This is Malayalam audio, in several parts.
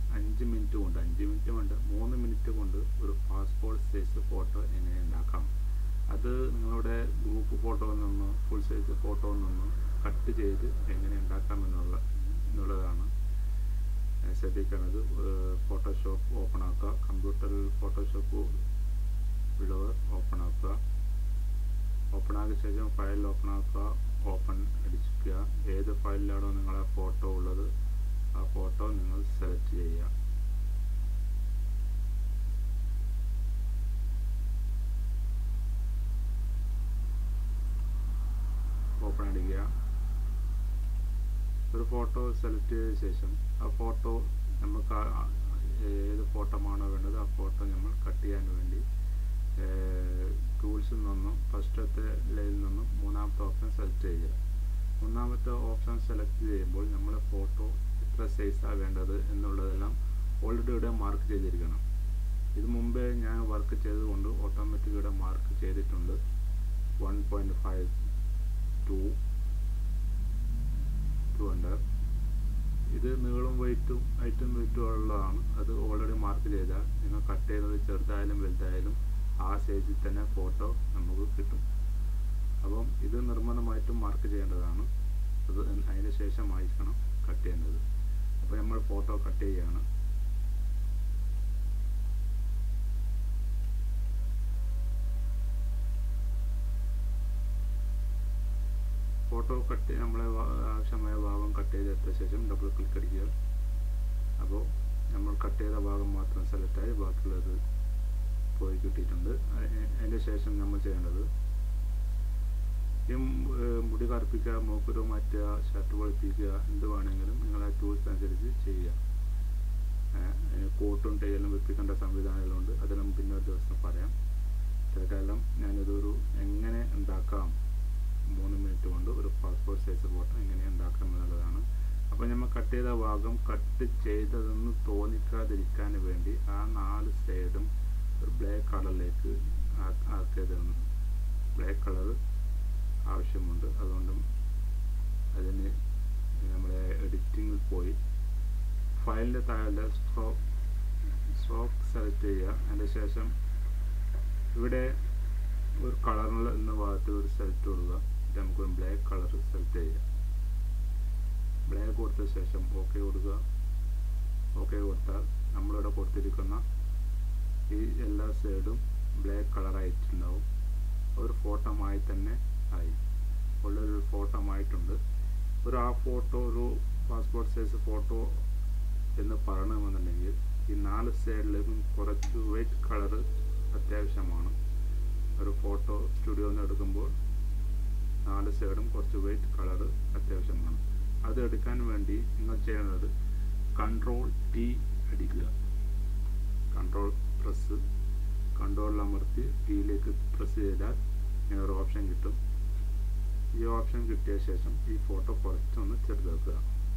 അഞ്ച് മിനിറ്റ് കൊണ്ട് അഞ്ച് മിനിറ്റ് കൊണ്ട് മൂന്ന് മിനിറ്റ് കൊണ്ട് ഒരു പാസ്പോർട്ട് സൈസ് ഫോട്ടോ എങ്ങനെ ഉണ്ടാക്കാം അത് നിങ്ങളുടെ ഗ്രൂപ്പ് ഫോട്ടോയിൽ നിന്ന് ഫുൾ സൈസ് ഫോട്ടോയിൽ നിന്ന് കട്ട് ചെയ്ത് എങ്ങനെ ഉണ്ടാക്കാം എന്നുള്ള എന്നുള്ളതാണ് ഏഹ് ശ്രദ്ധിക്കേണ്ടത് ഫോട്ടോഷോപ്പ് ഓപ്പൺ ആക്കുക കമ്പ്യൂട്ടറിൽ ഫോട്ടോഷോപ്പ് ഉള്ളവർ ഓപ്പൺ ആക്കുക ഓപ്പൺ ആക്കിയ ശേഷം ഫയൽ ഓപ്പൺ ആക്കുക ഓപ്പൺ അടിക്കുക ഏത് ഫയലിലാണോ നിങ്ങളെ ഫോട്ടോ ഉള്ളത് ആ ഫോട്ടോ നിങ്ങൾ സെലക്ട് ചെയ്യുക ഓപ്പൺ അടിക്കുക ഒരു ഫോട്ടോ സെലക്ട് ചെയ്ത ശേഷം ആ ഫോട്ടോ നമുക്ക് ആ- ആ- ഏത് ഫോട്ടോമാണോ വേണ്ടത് ആ ഫോട്ടോ നമ്മൾ കട്ട് ചെയ്യാൻ വേണ്ടി ടൂൾസിൽ നിന്നും ഫസ്റ്റത്തെ ലൈനിൽ നിന്നും മൂന്നാമത്തെ ഓപ്ഷൻ സെലക്ട് ചെയ്യുക മൂന്നാമത്തെ ഓപ്ഷൻ സെലക്ട് ചെയ്യുമ്പോൾ നമ്മളെ ഫോട്ടോ എത്ര സൈസാണ് വേണ്ടത് എന്നുള്ളതെല്ലാം ഓൾറെഡി ഇവിടെ മാർക്ക് ചെയ്തിരിക്കണം ഇത് മുമ്പേ ഞാൻ വർക്ക് ചെയ്തതുകൊണ്ട് ഓട്ടോമാറ്റിക് ഇവിടെ മാർക്ക് ചെയ്തിട്ടുണ്ട് one point five two two ഉണ്ട് ഇത് നീളം വെയിറ്റും ഹൈറ്റും വെയിറ്റും ഉള്ളതാണ് അത് ഓൾറെഡി മാർക്ക് ചെയ്താൽ നിങ്ങൾ കട്ട് ചെയ്യുന്നത് ചെറുതായാലും വലുതായാലും ആ സൈസിൽ തന്നെ ഫോട്ടോ നമുക്ക് കിട്ടും അപ്പം ഇത് നിർബന്ധമായിട്ടും മാർക്ക് ചെയ്യേണ്ടതാണ് അത് അതിന് ശേഷമായിരിക്കണം കട്ട് ചെയ്യേണ്ടത് അപ്പോൾ നമ്മൾ ഫോട്ടോ കട്ട് ചെയ്യുകയാണ് ഫോട്ടോ കട്ട് നമ്മളെ വാ- ആവശ്യമായ ഭാഗം കട്ട് ചെയ്തെടുത്ത ശേഷം ഡബിൾ ക്ലിക്ക് അടിക്കുക അപ്പോൾ നമ്മൾ കട്ട് ചെയ്ത ഭാഗം മാത്രം സെലക്ട് ആയി ബാക്കിയുള്ളത് പോയി കിട്ടിയിട്ടുണ്ട് അ- അതിൻ്റെ ശേഷം നമ്മൾ ചെയ്യേണ്ടത് ഈ മു- ഏർ മുടി കറുപ്പിക്കുക മൂക്കുരു മാറ്റുക ഷർട്ട് പൊളിപ്പിക്കുക എന്ത് വേണമെങ്കിലും നിങ്ങളെ ടൂൾസ് അനുസരിച്ച് ചെയ്യുക ഏഹ് കോട്ടും ടൈലും വെപ്പിക്കേണ്ട സംവിധാനങ്ങളുണ്ട് അതെല്ലാം പിന്നെ ഒരു ദിവസം പറയാം തൽക്കാലം ഞാനിതൊരു എങ്ങനെ ഉണ്ടാക്കാം മൂന്ന് മിനിറ്റ് കൊണ്ട് ഒരു പാസ്പോർട്ട് സൈസ് ഫോട്ടോ എങ്ങനെ ഉണ്ടാക്കാം എന്നുള്ളതാണ് അപ്പോൾ നമ്മൾ കട്ട് ചെയ്ത ഭാഗം കട്ട് ചെയ്തതെന്ന് തോന്നിക്കാതിരിക്കാൻ വേണ്ടി ആ നാല് സൈഡും ഒരു ബ്ലാക്ക് കളറിലേക്ക് ആക്കിയതാണ് ബ്ലാക്ക് കളർ ആവശ്യമുണ്ട് അതുകൊണ്ട് അതിന് നമ്മളെ എഡിറ്റിങ്ങിൽ പോയി ഫയലിൻ്റെ താഴെ സ്ട്രോക്ക് സ്ട്രോക്ക് സെലക്ട് ചെയ്യുക അതിൻ്റെ ശേഷം ഇവിടെ ഒരു കളറിൽ എന്ന ഭാഗത്ത് ഒരു സെലക്ട് കൊടുക്കുക എന്നിട്ട് നമുക്ക് ഒരു ബ്ലാക്ക് കളർ സെലക്ട് ചെയ്യുക ബ്ലാക്ക് കൊടുത്ത ശേഷം ഓക്കെ കൊടുക്കുക ഓക്കെ കൊടുത്താൽ നമ്മളിവിടെ കൊടുത്തിരിക്കുന്ന ഈ എല്ലാ സൈഡും ബ്ലാക്ക് കളറായിട്ടുണ്ടാവും ഒരു ഫോട്ടോമായി തന്നെ ആയി ഉള്ളൊരു ഫോട്ടോ ആയിട്ടുണ്ട് ഒരു ആ ഫോട്ടോ ഒരു പാസ്പോർട്ട് സൈസ് ഫോട്ടോ എന്ന് പറയണമെന്നുണ്ടെങ്കിൽ ഈ നാല് സൈഡിലേക്കും കുറച്ച് വൈറ്റ് കളർ അത്യാവശ്യമാണ് ഒരു ഫോട്ടോ സ്റ്റുഡിയോയിൽ നിന്ന് എടുക്കുമ്പോൾ നാല് സൈഡും കുറച്ച് വൈറ്റ് കളർ അത്യാവശ്യമാണ് അത് എടുക്കാൻ വേണ്ടി നിങ്ങൾ ചെയ്യേണ്ടത് കൺട്രോൾ ടി അടിക്കുക കൺട്രോൾ പ്രസ് കൺട്രോളിൽ അമർത്തി ടിയിലേക്ക് പ്രസ് ചെയ്താൽ ഇങ്ങനെ ഒരു ഓപ്ഷൻ കിട്ടും ഈ ഓപ്ഷൻ കിട്ടിയ ശേഷം ഈ ഫോട്ടോ കുറച്ചൊന്ന് ചെറുതാക്കുക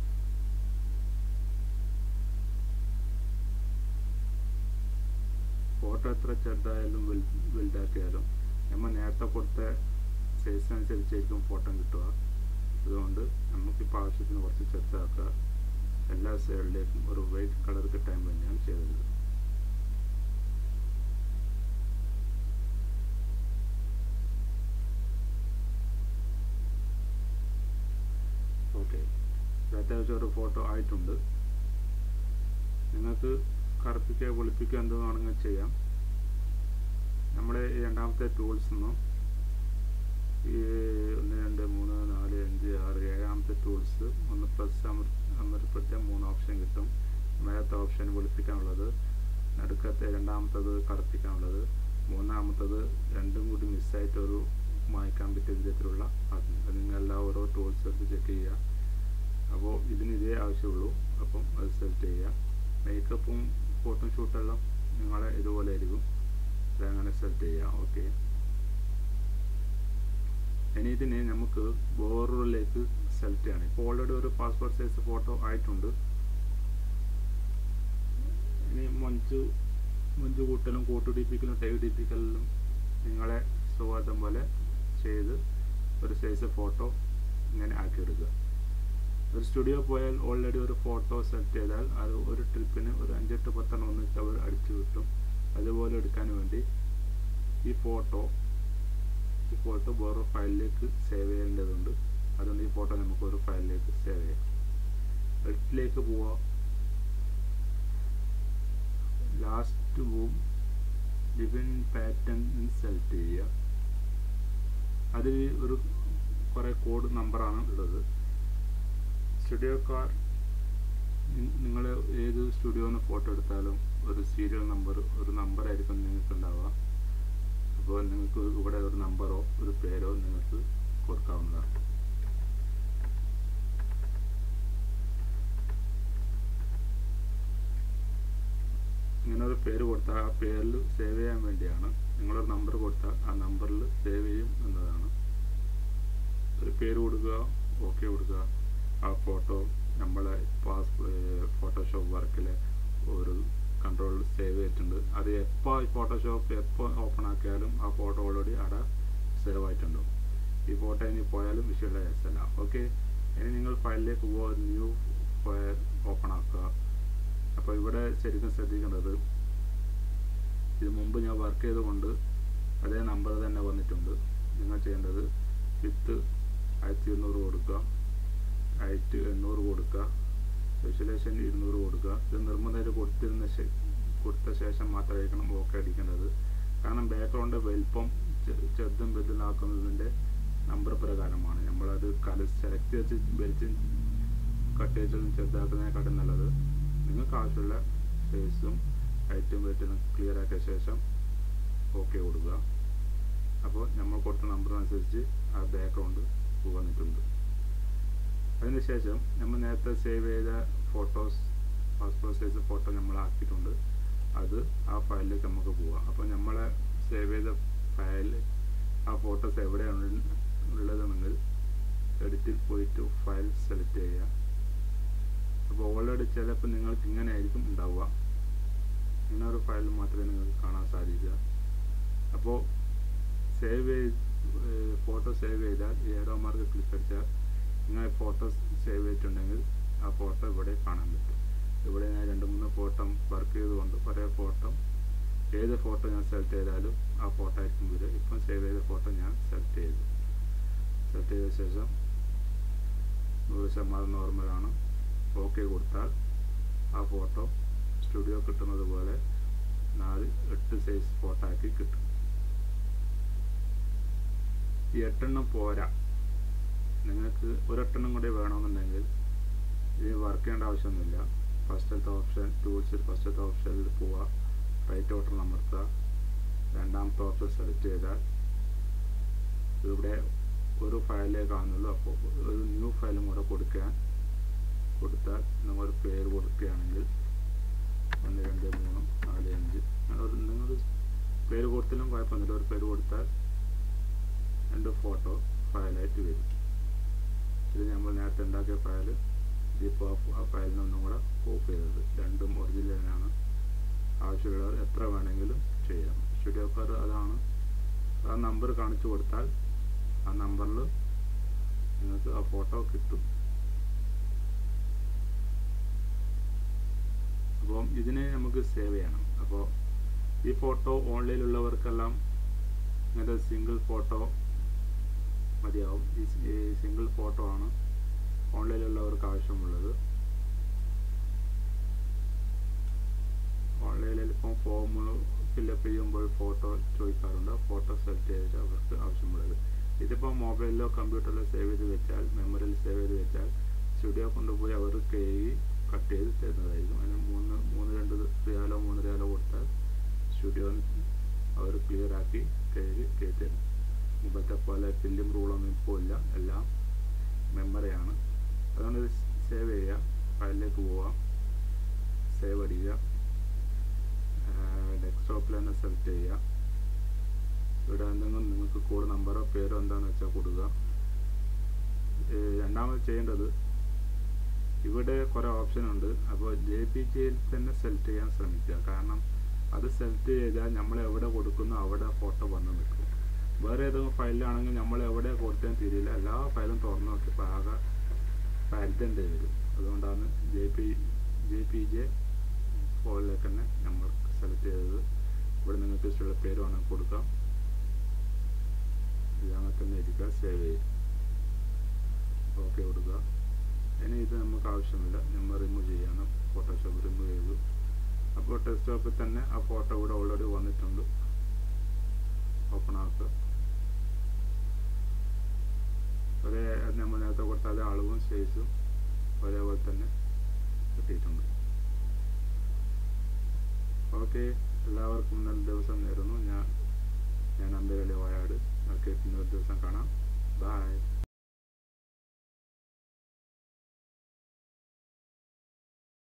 ഫോട്ടോ എത്ര ചെറുതായാലും വലു വലുതാക്കിയാലും നമ്മൾ നേരത്തെ കൊടുത്ത സൈസ് അനുസരിച്ചായിരിക്കും ഫോട്ടോ കിട്ടുക അതുകൊണ്ട് നമുക്കിപ്പോൾ ആവശ്യത്തിന് കുറച്ച് ചെറുതാക്കുക എല്ലാ സൈഡിലേക്കും ഒരു വൈറ്റ് കളർ കിട്ടാൻ വേണ്ടിയാണ് ചെയ്തത് ഓക്കെ അത്യാവശ്യം ഒരു ഫോട്ടോ ആയിട്ടുണ്ട് നിങ്ങൾക്ക് കറുപ്പിക്കുക വെളുപ്പിക്കുക എന്ത് വേണമെങ്കിൽ ചെയ്യാം നമ്മുടെ ഈ രണ്ടാമത്തെ ടൂൾസ് നിന്നും ഈ ഒന്ന് രണ്ട് മൂന്ന് നാല് അഞ്ച് ആറ് ഏഴാമത്തെ ടൂൾസ് ഒന്ന് പ്ലസ് അമർ അമർപ്പെടുത്തിയ മൂന്ന് ഓപ്ഷൻ കിട്ടും മേലത്തെ ഓപ്ഷൻ വെളുപ്പിക്കാനുള്ളത് നടുക്കത്തെ രണ്ടാമത്തത് കറുപ്പിക്കാനുള്ളത് മൂന്നാമത്തത് രണ്ടും കൂടി മിസ്സായിട്ട് ഒരു മായ്ക്കാൻ പറ്റിയ വിധത്തിലുള്ള അത് നിങ്ങളെല്ലാം ഓരോ ടൂൾസ് എടുത്ത് ചെക്ക് ചെയ്യുക അപ്പോൾ ഇതിന് ഇതേ ആവശ്യമുള്ളൂ അപ്പം അത് സെലക്ട് ചെയ്യുക മേക്കപ്പും ഫോട്ടോ ഷൂട്ടെല്ലാം നിങ്ങളെ ഇതുപോലെ ആയിരിക്കും അതങ്ങനെ സെലക്ട് ചെയ്യുക ഓക്കെ ഇനി ഇതിനെ നമുക്ക് വേറൊരിലേക്ക് സെലക്ട് ചെയ്യണം ഇപ്പോൾ ഓൾറെഡി ഒരു പാസ്പോർട്ട് സൈസ് ഫോട്ടോ ആയിട്ടുണ്ട് ഇനി മൊഞ്ച് മൊഞ്ച് കൂട്ടലും കൂട്ടുടിപ്പിക്കലും ടൈ ടിപ്പിക്കലും നിങ്ങളെ സുഖാതം പോലെ ചെയ്ത് ഒരു സൈസ് ഫോട്ടോ ഇങ്ങനെ ആക്കിയെടുക്കുക ഒരു സ്റ്റുഡിയോ പോയാൽ ഓൾറെഡി ഒരു ഫോട്ടോ സെലക്ട് ചെയ്താൽ അത് ഒരു ട്രിപ്പിന് ഒരു അഞ്ചെട്ട് പത്തെണ്ണം ഒന്നിച്ച് അവർ അടിച്ചു കിട്ടും അതുപോലെ എടുക്കാൻ വേണ്ടി ഈ ഫോട്ടോ ഈ ഫോട്ടോ വേറൊരു ഫയലിലേക്ക് സേവ് ചെയ്യേണ്ടതുണ്ട് അതുകൊണ്ട് ഈ ഫോട്ടോ നമുക്ക് ഒരു ഫയലിലേക്ക് സേവ് ചെയ്യാം എഡിറ്റിലേക്ക് പോവാം ലാസ്റ്റ് പോവും ഡിഫൈൻ പാറ്റേൺ സെലക്ട് ചെയ്യുക അതിൽ ഒരു കുറേ കോഡ് നമ്പറാണ് ഉള്ളത് സ്റ്റുഡിയോ കാർ നിങ്ങൾ ഏത് സ്റ്റുഡിയോന്ന് ഫോട്ടോ എടുത്താലും ഒരു സീരിയൽ നമ്പർ ഒരു നമ്പർ ആയിരിക്കും നിങ്ങൾക്ക് ഉണ്ടാവുക അപ്പോൾ നിങ്ങൾക്ക് ഇവിടെ ഒരു നമ്പറോ ഒരു പേരോ നിങ്ങൾക്ക് കൊടുക്കാവുന്നതാണ് ഇങ്ങനെ ഒരു പേര് കൊടുത്താൽ ആ പേരിൽ സേവ് ചെയ്യാൻ വേണ്ടിയാണ് നിങ്ങളൊരു നമ്പർ കൊടുത്താൽ ആ നമ്പറിൽ സേവ് ചെയ്യും എന്നതാണ് ഒരു പേര് കൊടുക്കുക ഓക്കെ കൊടുക്കുക ആ ഫോട്ടോ നമ്മളെ പാസ് ഫോട്ടോഷോപ്പ് വർക്കിലെ ഒരു കൺട്രോൾ സേവ് ചെയ്തിട്ടുണ്ട് അത് എപ്പോൾ ഫോട്ടോഷോപ്പ് എപ്പോൾ ഓപ്പൺ ആക്കിയാലും ആ ഫോട്ടോ ഓൾറെഡി അവിടെ സേവ് ആയിട്ടുണ്ടാവും ഈ ഫോട്ടോ ഇനി പോയാലും വിഷ്വലൈസ് അല്ല ഓക്കെ ഇനി നിങ്ങൾ ഫയലിലേക്ക് പോകുക ന്യൂ ഫയൽ ഓപ്പൺ ആക്കുക അപ്പോൾ ഇവിടെ ശരിക്കും ശ്രദ്ധിക്കേണ്ടത് ഇത് മുമ്പ് ഞാൻ വർക്ക് ചെയ്തുകൊണ്ട് അതേ നമ്പർ തന്നെ വന്നിട്ടുണ്ട് നിങ്ങൾ ചെയ്യേണ്ടത് വിത്ത് ആയിരത്തി ഇരുന്നൂറ് കൊടുക്കുക ആയിരത്തി എണ്ണൂറ് കൊടുക്കുക സ്പെഷ്യലൈസേഷൻ ഇരുന്നൂറ് കൊടുക്കുക ഇത് നിർബന്ധമായിട്ട് കൊടുത്തിരുന്ന ശേ- കൊടുത്ത ശേഷം മാത്രമായിരിക്കണം ഓക്കെ അടിക്കേണ്ടത് കാരണം ബാക്ക്ഗ്രൗണ്ട് വലിപ്പം ചെ- ചെറുതും വലുതാക്കുന്നതിൻ്റെ നമ്പർ പ്രകാരമാണ് നമ്മളത് കല സെലക്ട് ചെയ്ത് വലിച്ച് കട്ട് ചെയ്തും ചെറുതാക്കുന്നതിനെക്കാട്ടും നല്ലത് നിങ്ങൾക്ക് ആവശ്യമുള്ള സ്പേസും ഹൈറ്റും വെയിറ്റും ക്ലിയർ ആക്കിയ ശേഷം ഓക്കെ കൊടുക്കുക അപ്പോൾ നമ്മൾ കൊടുത്ത നമ്പറിനനുസരിച്ച് ആ ബാക്ക്ഗ്രൗണ്ട് വന്നിട്ടുണ്ട് അതിനുശേഷം നമ്മൾ നേരത്തെ സേവ് ചെയ്ത ഫോട്ടോസ് പാസ്പോർട്ട് സൈസ് ഫോട്ടോ നമ്മൾ ആക്കിയിട്ടുണ്ട് അത് ആ ഫയലിലേക്ക് നമുക്ക് പോവാം അപ്പോൾ നമ്മളെ സേവ് ചെയ്ത ഫയൽ ആ ഫോട്ടോസ് എവിടെയാണ് ഉള്ളതെങ്കിൽ എഡിറ്റിൽ പോയിട്ട് ഫയൽ സെലക്ട് ചെയ്യുക അപ്പോൾ ഓൾറെഡി ചിലപ്പോൾ നിങ്ങൾക്ക് ഇങ്ങനെ ആയിരിക്കും ഉണ്ടാവുക ഇങ്ങനെ ഒരു ഫയൽ മാത്രമേ നിങ്ങൾക്ക് കാണാൻ സാധിക്കുക അപ്പോൾ സേവ് ചെയ്ത് ഫോട്ടോ സേവ് ചെയ്താൽ ഈ ഏറോ മാർക്ക് ക്ലിക്ക് അടിച്ചാൽ നിങ്ങൾ ഫോട്ടോ സേവ് ചെയ്തിട്ടുണ്ടെങ്കിൽ ആ ഫോട്ടോ ഇവിടെ കാണാൻ പറ്റും ഇവിടെ ഞാൻ രണ്ട് മൂന്ന് ഫോട്ടോ വർക്ക് ചെയ്തുകൊണ്ട് കുറേ ഫോട്ടോ ഏത് ഫോട്ടോ ഞാൻ സെലക്ട് ചെയ്താലും ആ ഫോട്ടോ ആയിരിക്കും വരിക ഇപ്പം സേവ് ചെയ്ത ഫോട്ടോ ഞാൻ സെലക്ട് ചെയ്തു സെലക്ട് ചെയ്ത ശേഷം നൂറ് ശതമാനം നോർമലാണ് ഓക്കെ കൊടുത്താൽ ആ ഫോട്ടോ സ്റ്റുഡിയോ കിട്ടുന്നത് പോലെ നാല് എട്ട് സൈസ് ഫോട്ടോ ആക്കി കിട്ടും ഈ എട്ടെണ്ണം പോരാ നിങ്ങൾക്ക് ഒരെട്ടെണ്ണം കൂടി വേണമെന്നുണ്ടെങ്കിൽ ഇത് വർക്ക് ചെയ്യേണ്ട ആവശ്യമൊന്നുമില്ല ഫസ്റ്റത്തെ ഓപ്ഷൻ ടൂൾസിൽ ഫസ്റ്റത്തെ ഓപ്ഷനിൽ പോവുക റൈറ്റ് ബട്ടൺ അമർത്തുക രണ്ടാമത്തെ ഓപ്ഷൻ സെലക്ട് ചെയ്താൽ ഇവിടെ ഒരു ഫയലേ കാണുന്നുള്ളൂ അപ്പോൾ ഒരു ന്യൂ ഫയലും കൂടെ കൊടുക്കാൻ കൊടുത്താൽ നിങ്ങൾ ഒരു പേര് കൊടുക്കുകയാണെങ്കിൽ ഒന്ന് രണ്ട് മൂന്ന് നാല് അഞ്ച് അങ്ങനെ ഒരു നിങ്ങൾ പേര് കൊടുത്തിലും കുഴപ്പമൊന്നുമില്ല ഒരു പേര് കൊടുത്താൽ രണ്ട് ഫോട്ടോ ഫയലായിട്ട് വരും ഇത് നമ്മൾ നേരത്തെ ഉണ്ടാക്കിയ ഫയൽ ഇതിപ്പോൾ ആ ഫയലിൽ നിന്നും കൂടെ കോപ്പി ചെയ്തത് രണ്ടും ഒറിജിനലാണ് ആവശ്യമുള്ളവർ എത്ര വേണമെങ്കിലും ചെയ്യാം സ്റ്റുഡിയോക്കാർ അതാണ് ആ നമ്പർ കാണിച്ചു കൊടുത്താൽ ആ നമ്പറിൽ നിങ്ങൾക്ക് ആ ഫോട്ടോ കിട്ടും അപ്പം ഇതിനെ നമുക്ക് സേവ് ചെയ്യണം അപ്പോൾ ഈ ഫോട്ടോ ഓൺലൈനിലുള്ളവർക്കെല്ലാം ഇങ്ങനത്തെ സിംഗിൾ ഫോട്ടോ മതിയാവും ഈ സിംഗിൾ ഫോട്ടോ ആണ് ഓൺലൈനിലുള്ളവർക്ക് ആവശ്യമുള്ളത് ഓൺലൈനിൽ ഇപ്പം ഫോം ഫില്ലപ്പ് ചെയ്യുമ്പോൾ ഫോട്ടോ ചോദിക്കാറുണ്ട് ഫോട്ടോ സെലക്ട് ചെയ്തിട്ട് അവർക്ക് ആവശ്യമുള്ളത് ഇതിപ്പോൾ മൊബൈലിലോ കമ്പ്യൂട്ടറിലോ സേവ് ചെയ്ത് വെച്ചാൽ മെമ്മറിയിൽ സേവ് ചെയ്ത് വെച്ചാൽ സ്റ്റുഡിയോ കൊണ്ടുപോയി അവർ കഴുകി കട്ട് ചെയ്ത് തരുന്നതായിരിക്കും അതിന് മൂന്ന് മൂന്ന് രണ്ട് റിയാലോ മൂന്ന് റിയാലോ കൊടുത്താൽ സ്റ്റുഡിയോന് അവർ ക്ലിയർ ആക്കി കഴുകി കയറ്റി തരും മുമ്പത്തെ പോലെ ഫില്ലും റൂളൊന്നും ഇപ്പോൾ ഇല്ല എല്ലാം മെമ്മറിയാണ് അതുകൊണ്ട് ഇത് സേവ് ചെയ്യുക ഫയലിലേക്ക് പോവാം സേവ് അടിക്കുക ഡെസ്ക്ടോപ്പിൽ തന്നെ സെലക്ട് ചെയ്യുക ഇവിടെ എന്തെങ്കിലും നിങ്ങൾക്ക് കോഡ് നമ്പറോ പേരോ എന്താണെന്ന് വെച്ചാൽ കൊടുക്കുക ഏഹ് രണ്ടാമത് ചെയ്യേണ്ടത് ഇവിടെ കുറേ ഓപ്ഷൻ ഉണ്ട് അപ്പോൾ ജെ പി ജിയിൽ തന്നെ സെലക്ട് ചെയ്യാൻ ശ്രമിക്കുക കാരണം അത് സെലക്ട് ചെയ്താൽ നമ്മൾ എവിടെ കൊടുക്കുന്നു അവിടെ ഫോട്ടോ വന്ന് നിൽക്കും വേറെ ഏതെങ്കിലും ഫയലിലാണെങ്കിൽ നമ്മൾ എവിടെ കൊടുത്തതെന്ന് തിരിയില്ല എല്ലാ ഫയലും തുറന്നു നോക്കിയപ്പോൾ ആകെ വലുതേണ്ടി വരും അതുകൊണ്ടാണ് J P J P J ഫോണിലേക്ക് തന്നെ നമ്മൾ സെലക്ട് ചെയ്തത് ഇവിടെ നിങ്ങൾക്ക് ഇഷ്ടമുള്ള പേര് വേണമെങ്കിൽ കൊടുക്കാം ഇത് അങ്ങനെ തന്നെ ഇരിക്കുക സേവ് ചെയ്യും ഓക്കെ കൊടുക്കുക ഇനി ഇത് നമുക്ക് ആവശ്യമില്ല നമ്മൾ റിമൂവ് ചെയ്യണം ഫോട്ടോഷോപ്പ് റിമൂവ് ചെയ്തു അപ്പോൾ ഡെസ്ക്ടോപ്പിൽ തന്നെ ആ ഫോട്ടോ ഇവിടെ ഓൾറെഡി വന്നിട്ടുണ്ട് ഓപ്പൺ ആക്കുക ഒരേ നമ്മൾ നേരത്തെ കൊടുത്ത അതേ അളവും സൈസും ഒരേപോലെ തന്നെ കിട്ടിയിട്ടുണ്ട് ഓക്കെ എല്ലാവർക്കും നല്ല ദിവസം നേരുന്നു ഞാൻ ഞാൻ അമ്പരലി വയാട് ഓക്കെ പിന്നെ ഒരു ദിവസം കാണാം ബൈ